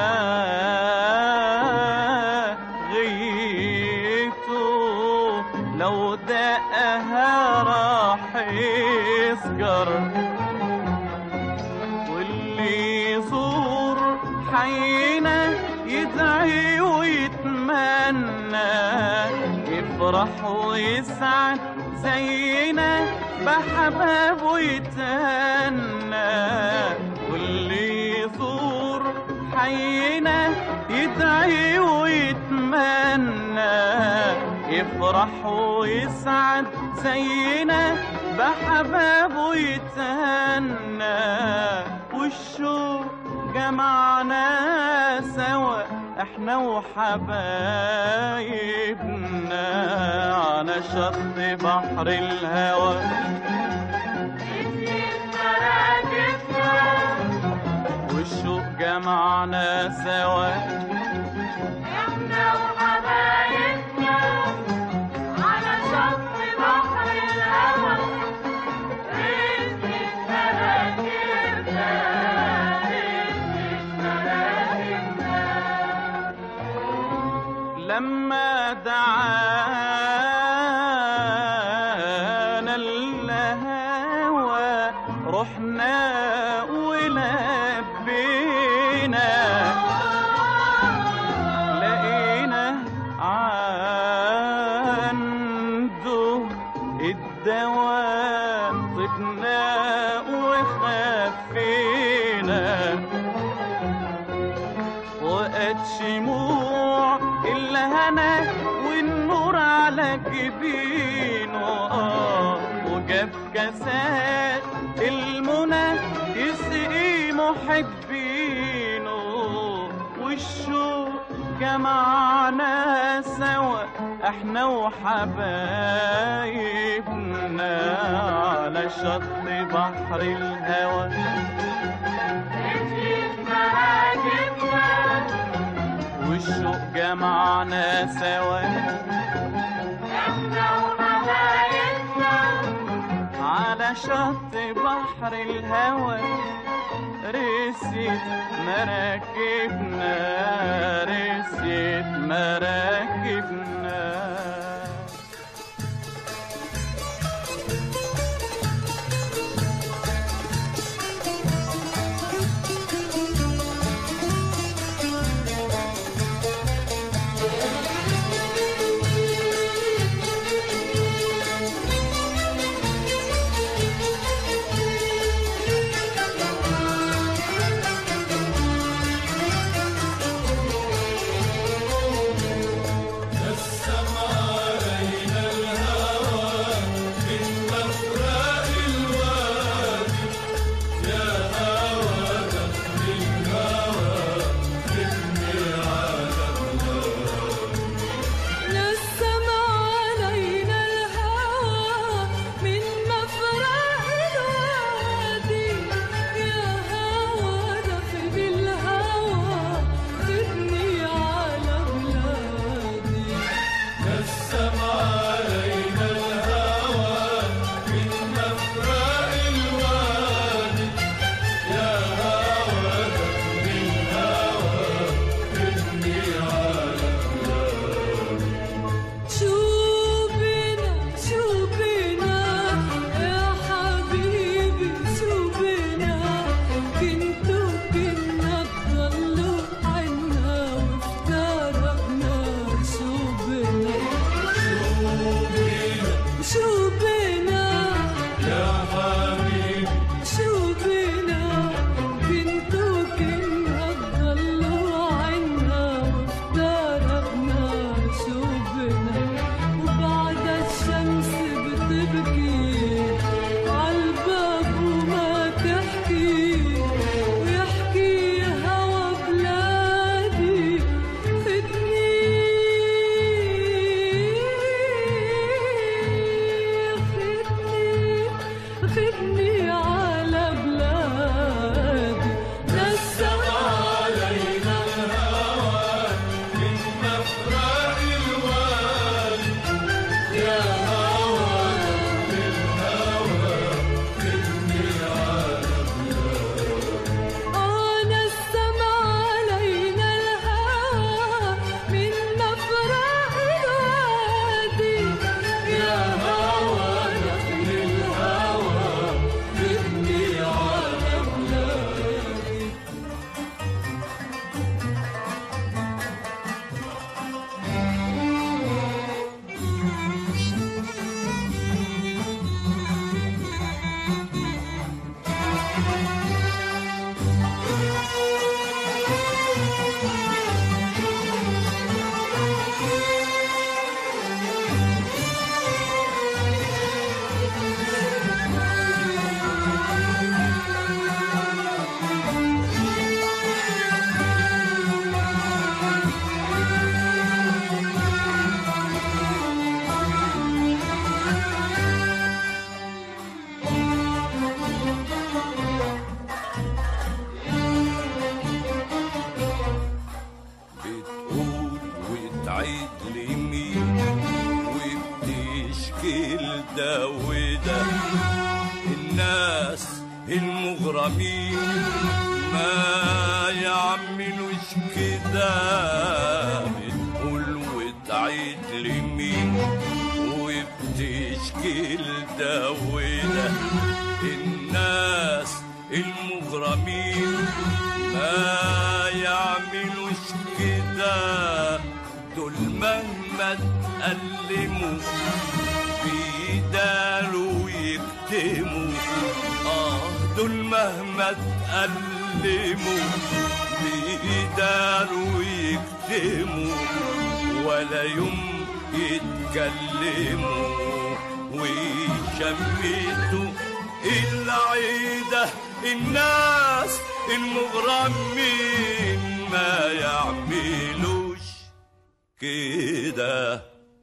غيته لو دقها راح يسكر واللي يزور حينا يدعي ويتمنى يفرح ويسعد زينا بحبابه يتهنى واللي يزور حينا يدعي ويتمنى يفرح ويسعد زينا بحبابه يتهنى والشوق جمعنا سوا احنا وحبايبنا على شط بحر الهوى والشوق جمعنا سوا لما دعانا الهوى رحنا ولبينا لقينا عنده الدواء طبنا وخفينا وقال زاد شموع الهنا والنور على جبينه آه وجاب كاسات المنى يسقي محبينه والشوق جمعنا سوا احنا وحبايبنا على شط بحر الهوى والشوق جمعنا سوا على شط بحر الهوى رسيت مراكبنا رسيت مراكبنا نسم علينا الهوى من مفرق الوادي يا هوى دخل الهوى خدني على بلادي شو بنا شو بنا يا حبيبي شو بنا كنتوا كنا تضلوا عنا وافترقنا شو بنا شو بنا يا حبيبي شو بنا كنتوا كنا تضلوا عنا وافترقنا شو بنا وبعد الشمس بتبكي عالباب وما تحكي ويحكي هوا بلادي خدني خدني خدني على بلادي نسم علينا أنا السما علينا الهوى من مفرق الوادي يا هوى دخل الهوى خدني على بلادي بتقول وتعيد لمين وبتشكي لده وده الناس المغرمين ما يعملوش كده بتقول وتعيد لمين وبتشكي لده وده الناس المغرمين ما يعملوش كده دول مهما تألموا بيداروا يكتموا آه دول مهما تألموا بيداروا ويكتموا ولا يوم يتكلموا ويشمتوا العيدة الناس المغرمين ما يعملوش كده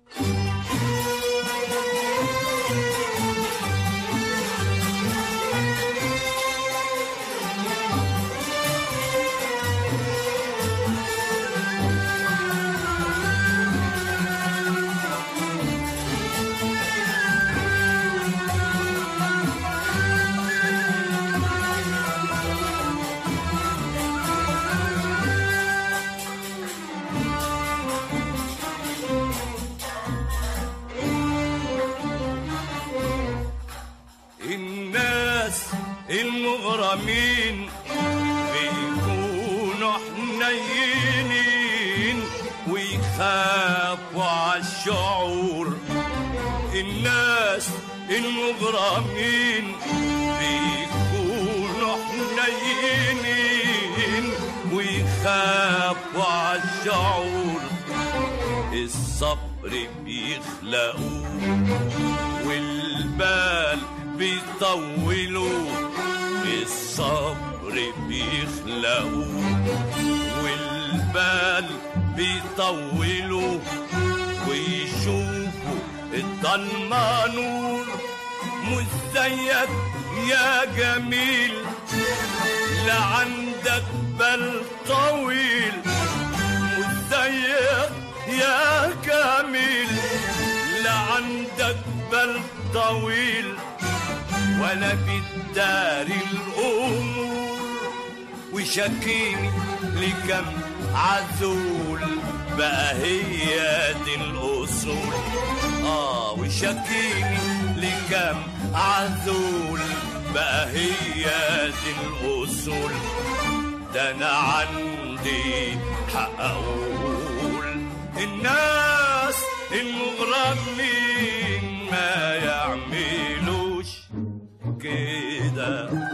الناس المغرمين بيكونوا حنينين ويخافوا عالشعور الناس المغرمين بيكونوا حنينين ويخافوا عالشعور الصبر بيخلقوه والبال بيطولوا الصبر بيخلقوا والبال بيطولوا ويشوفوا الضلمة نور مزيد يا جميل لا عندك بال طويل مزيد يا جميل لا عندك بال طويل ولا بتداري الامور وشاكيني لكم عزول بقى هي دي الاصول اه وشاكيني لكم عزول بقى هي دي الاصول ده انا عندي حق اقول الناس المغرمين ما يعملوش كده